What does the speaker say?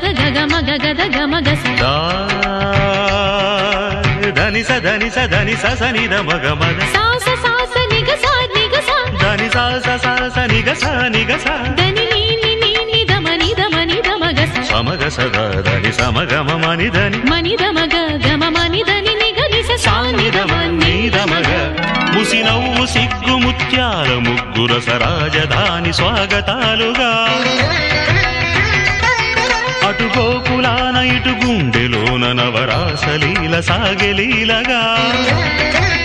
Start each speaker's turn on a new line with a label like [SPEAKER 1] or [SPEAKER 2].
[SPEAKER 1] గద గగ మగ గద గమ గస
[SPEAKER 2] దా ధని స ధని స ధని స స ని ద మగ మద
[SPEAKER 1] సాస సాస నిగ సా నిగ సా
[SPEAKER 2] ధని స స స స ని గ స ని గ స
[SPEAKER 1] దని నీ ని నీ ని దమ ని దమ ని దమ గస
[SPEAKER 2] సమగ సద ధని సమగ మని ధని
[SPEAKER 1] మని దమ గ గమ మని దని నిగ నిస సా ని దమ ని దమ
[SPEAKER 2] నీదమగ ముసి నవ్వు సిగ్గు ముత్యాల ముగ్గుర సరాజధాని స్వాగతాలుగా అటు గోకులాన ఇటు గుండెలోన నవరాసలీల సాగెలీలగా